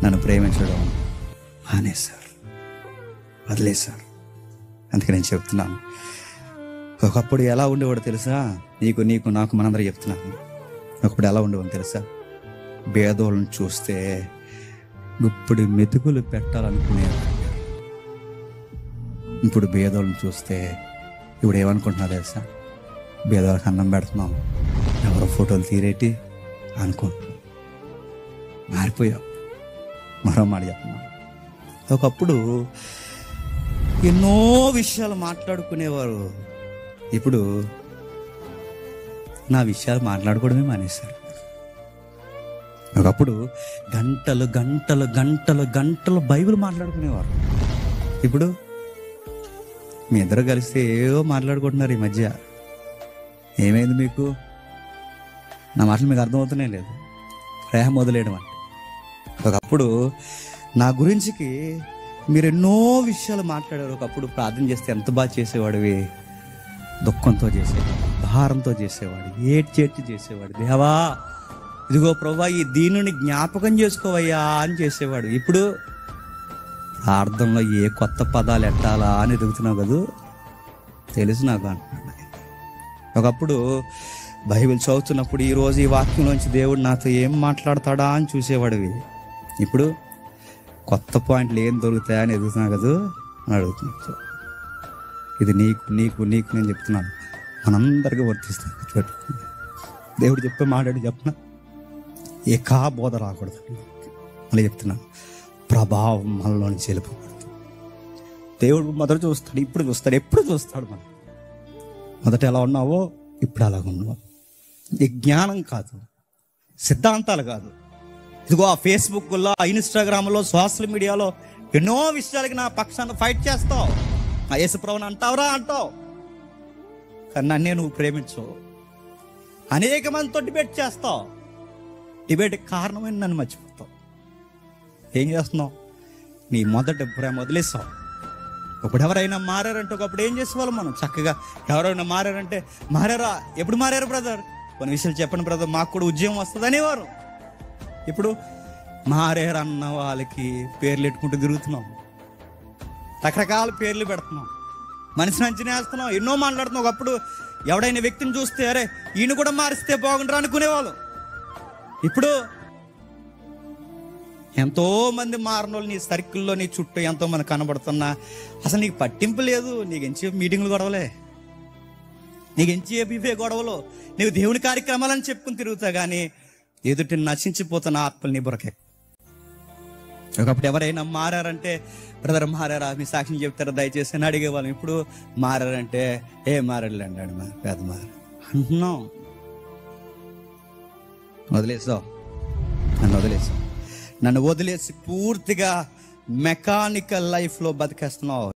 నన్ను ప్రేమించడం మానేశారు వదిలేశారు అందుకే నేను చెప్తున్నాను ఒకప్పుడు ఎలా ఉండేవాడు తెలుసా నీకు నీకు నాకు మనందరూ చెప్తున్నాను ఒకప్పుడు ఎలా ఉండేవాడు తెలుసా భేదోళ్ళని చూస్తే ఇప్పుడు మెతుకులు పెట్టాలనుకునేవాడు ఇప్పుడు భేదోళ్ళని చూస్తే ఇప్పుడు ఏమనుకుంటున్నా తెలుసా భేదోళ్ళకి అన్నం పెడుతున్నాం ఎవరో ఫోటోలు తీరేటి అనుకుంటున్నాం మారిపోయాం మరో మాట చెప్తున్నాం ఒకప్పుడు ఎన్నో విషయాలు మాట్లాడుకునేవారు ఇప్పుడు నా విషయాలు మాట్లాడుకోవడమే మానేశారు ఒకప్పుడు గంటలు గంటలు గంటలు గంటలు బైబిల్ మాట్లాడుకునేవారు ఇప్పుడు మీ ఇద్దరు కలిసి ఏవో మాట్లాడుకుంటున్నారు ఈ మధ్య ఏమైంది మీకు నా మాటలు మీకు అర్థమవుతూనే లేదు ప్రేమ వదిలేయడం అంటే ఒకప్పుడు నా గురించికి మీరు ఎన్నో విషయాలు మాట్లాడారు ఒకప్పుడు ప్రార్థన చేస్తే ఎంత బాగా చేసేవాడివి దుఃఖంతో చేసేవాడు భారంతో చేసేవాడు ఏడ్చేడ్చి చేసేవాడు దేవా ఇదిగో ప్రభా ఈ దీనుని జ్ఞాపకం చేసుకోవయ్యా అని చేసేవాడు ఇప్పుడు ప్రార్థనలో ఏ కొత్త పదాలు ఎట్టాలా అని ఎదుగుతున్నావు కదూ తెలుసు నాకు అంటున్నాను ఒకప్పుడు బైబిల్ చదువుతున్నప్పుడు ఈ రోజు ఈ వాక్యంలోంచి దేవుడు నాతో ఏం మాట్లాడతాడా అని చూసేవాడివి ఇప్పుడు కొత్త పాయింట్లు ఏం దొరుకుతాయా అని ఎదుగుతున్నావు కదూ అని అడుగుతున్నాడు ఇది నీకు నీకు నీకు నేను చెప్తున్నాను మనందరికీ వర్తిస్తాను గుర్తుపెట్టుకోండి. దేవుడు చెప్పే మాట్లాడి చెప్పిన ఏకా బోధ రాకూడదు మళ్ళీ చెప్తున్నాను ప్రభావం మనలో నుంచి వెళ్ళిపోకూడదు దేవుడు మొదట చూస్తాడు ఇప్పుడు చూస్తాడు ఎప్పుడు చూస్తాడు మనం మొదట ఎలా ఉన్నావో ఇప్పుడు అలాగ ఉన్నావు ఇది జ్ఞానం కాదు సిద్ధాంతాలు కాదు ఇదిగో ఆ ఫేస్బుక్లో ఆ ఇన్స్టాగ్రామ్లో సోషల్ మీడియాలో ఎన్నో విషయాలకి నా పక్షాన్ని ఫైట్ చేస్తావు ఆ యేసుప్రభుని అంటావురా అంటావు కానీ నన్నే నువ్వు ప్రేమించవు అనేక మందితో డిబేట్ చేస్తావు డిబేట్కి కారణమైన నన్ను మర్చిపోతావు ఏం చేస్తున్నావు నీ మొదట ప్రేమ వదిలేస్తావు ఇప్పుడు ఎవరైనా మారారంటే ఒకప్పుడు ఏం చేసేవాళ్ళం మనం చక్కగా ఎవరైనా మారారంటే మారారా ఎప్పుడు మారారు బ్రదర్ కొన్ని విషయాలు చెప్పండి బ్రదర్ మాకు కూడా ఉద్యమం వస్తుంది అనేవారు ఇప్పుడు మారేరు అన్న వాళ్ళకి పేర్లు పెట్టుకుంటూ తిరుగుతున్నాం రకరకాల పేర్లు పెడుతున్నాం మనిషిని అంచనా వేస్తున్నాం ఎన్నో మాట్లాడుతున్నాం ఒకప్పుడు ఎవడైనా వ్యక్తిని చూస్తే అరే ఈయన కూడా మారిస్తే బాగుంటారు అనుకునేవాళ్ళు ఇప్పుడు ఎంతో మంది మారినోళ్ళు నీ సర్కిల్లో నీ చుట్టూ ఎంతో మంది కనబడుతున్నా అసలు నీకు పట్టింపు లేదు నీకు ఎంతసేపు మీటింగ్లు గొడవలే నీకు ఎంతసేపు ఇవే గొడవలు నీకు దేవుని కార్యక్రమాలని చెప్పుకుని తిరుగుతా కానీ ఎదుటి నశించిపోతున్న ఆత్మలు నీ బురకే ఒకప్పుడు ఎవరైనా మారారంటే బ్రదర్ మారారా మీ సాక్ష్యం చెప్తారా దయచేసి అని అడిగేవాళ్ళం ఇప్పుడు మారారంటే ఏ మారాడులేండి అండి మా పెద్ద మార అంటున్నాం వదిలేసావు నన్ను వదిలేసావు నన్ను వదిలేసి పూర్తిగా మెకానికల్ లైఫ్లో బతికేస్తున్నావు